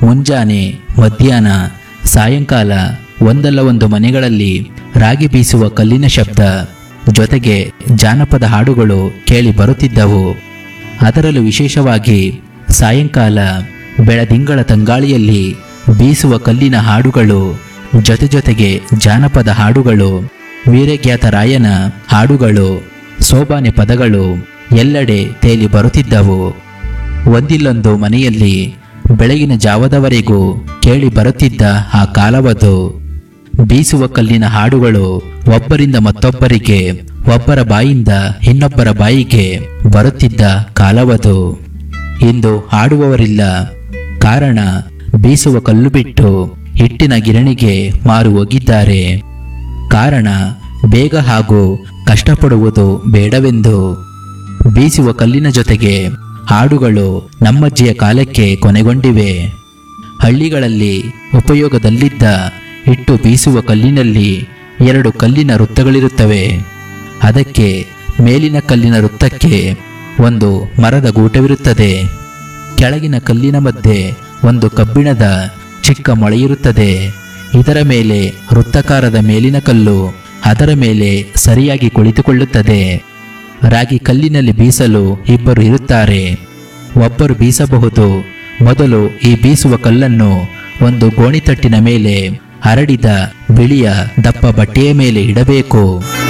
ಮುಂಜಾನೆ ಮಧ್ಯಾಹ್ನ ಸಾಯಂಕಾಲ ಒಂದಲ್ಲ ಒಂದು ಮನೆಗಳಲ್ಲಿ ರಾಗಿ ಬೀಸುವ ಕಲ್ಲಿನ ಶಬ್ದ ಜೊತೆಗೆ ಜಾನಪದ ಹಾಡುಗಳು ಕೇಳಿ ಬರುತ್ತಿದ್ದವು ಅದರಲ್ಲೂ ವಿಶೇಷವಾಗಿ ಸಾಯಂಕಾಲ ಬೆಳದಿಂಗಳ ತಂಗಾಳಿಯಲ್ಲಿ ಬೀಸುವ ಕಲ್ಲಿನ ಹಾಡುಗಳು ಜೊತೆ ಜೊತೆಗೆ ಜಾನಪದ ಹಾಡುಗಳು ವೀರಜ್ಞಾತ ರಾಯನ ಹಾಡುಗಳು ಸೋಬಾನೆ ಪದಗಳು ಎಲ್ಲೆಡೆ ತೇಲಿ ಬರುತ್ತಿದ್ದವು ಒಂದಿಲ್ಲೊಂದು ಮನೆಯಲ್ಲಿ ಬೆಳಗಿನ ಜಾವದವರೆಗೂ ಕೇಳಿ ಬರುತ್ತಿದ್ದ ಆ ಕಾಲವದು ಬೀಸುವ ಕಲ್ಲಿನ ಹಾಡುಗಳು ಒಬ್ಬರಿಂದ ಮತ್ತೊಬ್ಬರಿಗೆ ಒಬ್ಬರ ಬಾಯಿಂದ ಇನ್ನೊಬ್ಬರ ಬಾಯಿಗೆ ಬರುತ್ತಿದ್ದ ಕಾಲವದು ಇಂದು ಹಾಡುವವರಿಲ್ಲ ಕಾರಣ ಬೀಸುವ ಕಲ್ಲು ಬಿಟ್ಟು ಹಿಟ್ಟಿನ ಗಿರಣಿಗೆ ಮಾರು ಹೋಗಿದ್ದಾರೆ ಕಾರಣ ಬೇಗ ಹಾಗೂ ಕಷ್ಟಪಡುವುದು ಬೇಡವೆಂದು ಬೀಸುವ ಕಲ್ಲಿನ ಜೊತೆಗೆ ಹಾಡುಗಳು ನಮ್ಮಜ್ಜಿಯ ಕಾಲಕ್ಕೆ ಕೊನೆಗೊಂಡಿವೆ ಹಳ್ಳಿಗಳಲ್ಲಿ ಉಪಯೋಗದಲ್ಲಿದ್ದ ಹಿಟ್ಟು ಬೀಸುವ ಕಲ್ಲಿನಲ್ಲಿ ಎರಡು ಕಲ್ಲಿನ ವೃತ್ತಗಳಿರುತ್ತವೆ ಅದಕ್ಕೆ ಮೇಲಿನ ಕಲ್ಲಿನ ವೃತ್ತಕ್ಕೆ ಒಂದು ಮರದ ಗೂಟವಿರುತ್ತದೆ ಕೆಳಗಿನ ಕಲ್ಲಿನ ಮಧ್ಯೆ ಒಂದು ಕಬ್ಬಿಣದ ಚಿಕ್ಕ ಮೊಳೆಯಿರುತ್ತದೆ ಇದರ ಮೇಲೆ ವೃತ್ತಾಕಾರದ ಮೇಲಿನ ಕಲ್ಲು ಅದರ ಮೇಲೆ ಸರಿಯಾಗಿ ಕುಳಿತುಕೊಳ್ಳುತ್ತದೆ ರಾಗಿ ಕಲ್ಲಿನಲ್ಲಿ ಬೀಸಲು ಇಬ್ಬರು ಇರುತ್ತಾರೆ ಒಬ್ಬರು ಬೀಸಬಹುದು ಮೊದಲು ಈ ಬೀಸುವ ಕಲ್ಲನ್ನು ಒಂದು ಗೋಣಿತಟ್ಟಿನ ಮೇಲೆ ಹರಡಿದ ಬಿಳಿಯ ದಪ್ಪ ಬಟ್ಟೆಯ ಮೇಲೆ ಇಡಬೇಕು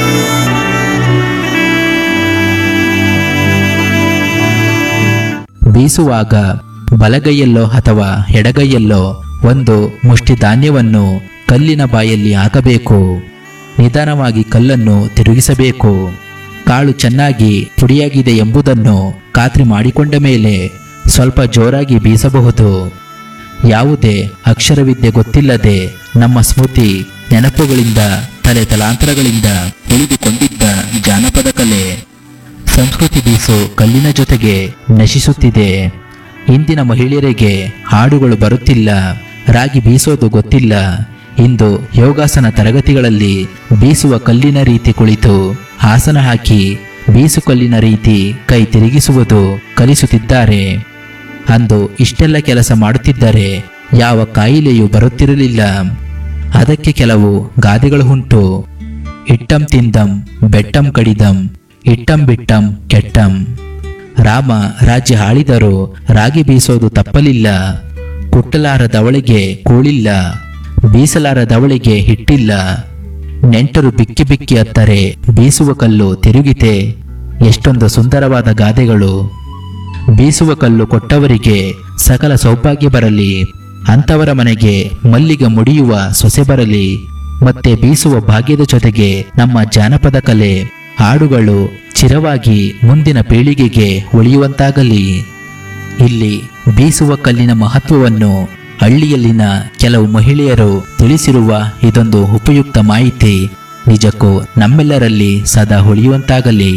ಬೀಸುವಾಗ ಬಲಗೈಯಲ್ಲೋ ಅಥವಾ ಎಡಗೈಯಲ್ಲೋ ಒಂದು ಮುಷ್ಟಿ ಧಾನ್ಯವನ್ನು ಕಲ್ಲಿನ ಬಾಯಲ್ಲಿ ಹಾಕಬೇಕು ನಿಧಾನವಾಗಿ ಕಲ್ಲನ್ನು ತಿರುಗಿಸಬೇಕು ಕಾಳು ಚೆನ್ನಾಗಿ ಪುಡಿಯಾಗಿದೆ ಎಂಬುದನ್ನು ಖಾತ್ರಿ ಮಾಡಿಕೊಂಡ ಮೇಲೆ ಸ್ವಲ್ಪ ಜೋರಾಗಿ ಬೀಸಬಹುದು ಯಾವುದೇ ಅಕ್ಷರವಿದ್ಯೆ ಗೊತ್ತಿಲ್ಲದೆ ನಮ್ಮ ಸ್ಮೃತಿ ನೆನಪುಗಳಿಂದ ತಲೆ ತಲಾಂತರಗಳಿಂದ ಉಳಿದುಕೊಂಡಿದ್ದ ಜಾನಪದ ಕಲೆ ಸಂಸ್ಕೃತಿ ಬೀಸು ಕಲ್ಲಿನ ಜೊತೆಗೆ ನಶಿಸುತ್ತಿದೆ ಇಂದಿನ ಮಹಿಳೆಯರಿಗೆ ಹಾಡುಗಳು ಬರುತ್ತಿಲ್ಲ ರಾಗಿ ಬೀಸೋದು ಗೊತ್ತಿಲ್ಲ ಇಂದು ಯೋಗಾಸನ ತರಗತಿಗಳಲ್ಲಿ ಬೀಸುವ ಕಲ್ಲಿನ ರೀತಿ ಕುಳಿತು ಆಸನ ಹಾಕಿ ಬೀಸು ಕಲ್ಲಿನ ರೀತಿ ಕೈ ತಿರುಗಿಸುವುದು ಕಲಿಸುತ್ತಿದ್ದಾರೆ ಅಂದು ಇಷ್ಟೆಲ್ಲ ಕೆಲಸ ಮಾಡುತ್ತಿದ್ದರೆ ಯಾವ ಕಾಯಿಲೆಯೂ ಬರುತ್ತಿರಲಿಲ್ಲ ಅದಕ್ಕೆ ಕೆಲವು ಗಾದೆಗಳು ಉಂಟು ಇಟ್ಟಂ ತಿಂದಂ ಬೆಟ್ಟಂ ಕಡಿದಂ ಇಟ್ಟಂ ಬಿಟ್ಟಂ ಕೆಟ್ಟಂ ರಾಮ ರಾಜ್ಯ ಆಳಿದರೂ ರಾಗಿ ಬೀಸೋದು ತಪ್ಪಲಿಲ್ಲ ಕುಟ್ಟಲಾರದವಳಿಗೆ ಕೂಳಿಲ್ಲ ಬೀಸಲಾರದವಳಿಗೆ ಹಿಟ್ಟಿಲ್ಲ ನೆಂಟರು ಬಿಕ್ಕಿ ಬಿಕ್ಕಿ ಅತ್ತರೆ ಬೀಸುವ ಕಲ್ಲು ತಿರುಗಿತೆ ಎಷ್ಟೊಂದು ಸುಂದರವಾದ ಗಾದೆಗಳು ಬೀಸುವ ಕಲ್ಲು ಕೊಟ್ಟವರಿಗೆ ಸಕಲ ಸೌಭಾಗ್ಯ ಬರಲಿ ಅಂಥವರ ಮನೆಗೆ ಮಲ್ಲಿಗೆ ಮುಡಿಯುವ ಸೊಸೆ ಬರಲಿ ಮತ್ತೆ ಬೀಸುವ ಭಾಗ್ಯದ ಜೊತೆಗೆ ನಮ್ಮ ಜಾನಪದ ಕಲೆ ಹಾಡುಗಳು ಚಿರವಾಗಿ ಮುಂದಿನ ಪೀಳಿಗೆಗೆ ಉಳಿಯುವಂತಾಗಲಿ ಇಲ್ಲಿ ಬೀಸುವ ಕಲ್ಲಿನ ಮಹತ್ವವನ್ನು ಹಳ್ಳಿಯಲ್ಲಿನ ಕೆಲವು ಮಹಿಳೆಯರು ತಿಳಿಸಿರುವ ಇದೊಂದು ಉಪಯುಕ್ತ ಮಾಹಿತಿ ನಿಜಕ್ಕೂ ನಮ್ಮೆಲ್ಲರಲ್ಲಿ ಸದಾ ಉಳಿಯುವಂತಾಗಲಿ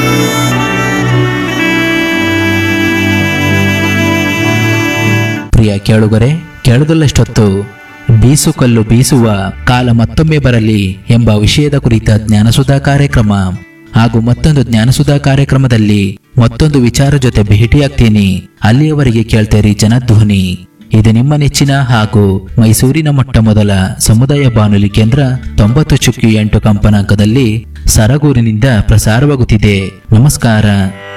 ಪ್ರಿಯ ಕೇಳುಗರೆ ಕೇಳದಲ್ಲಷ್ಟೊತ್ತು ಬೀಸು ಕಲ್ಲು ಬೀಸುವ ಕಾಲ ಮತ್ತೊಮ್ಮೆ ಬರಲಿ ಎಂಬ ವಿಷಯದ ಕುರಿತ ಜ್ಞಾನಸುಧಾ ಕಾರ್ಯಕ್ರಮ ಹಾಗೂ ಮತ್ತೊಂದು ಜ್ಞಾನಸುಧಾ ಕಾರ್ಯಕ್ರಮದಲ್ಲಿ ಮತ್ತೊಂದು ವಿಚಾರ ಜೊತೆ ಭೇಟಿಯಾಗ್ತೀನಿ ಅಲ್ಲಿಯವರೆಗೆ ಕೇಳ್ತೇರಿ ಜನಧ್ವನಿ ಇದು ನಿಮ್ಮ ನೆಚ್ಚಿನ ಹಾಗೂ ಮೈಸೂರಿನ ಮೊಟ್ಟ ಮೊದಲ ಸಮುದಾಯ ಬಾನುಲಿ ಕೇಂದ್ರ ತೊಂಬತ್ತು ಚುಕ್ಕಿ ಎಂಟು ಕಂಪನಾಂಕದಲ್ಲಿ ಸರಗೂರಿನಿಂದ ಪ್ರಸಾರವಾಗುತ್ತಿದೆ ನಮಸ್ಕಾರ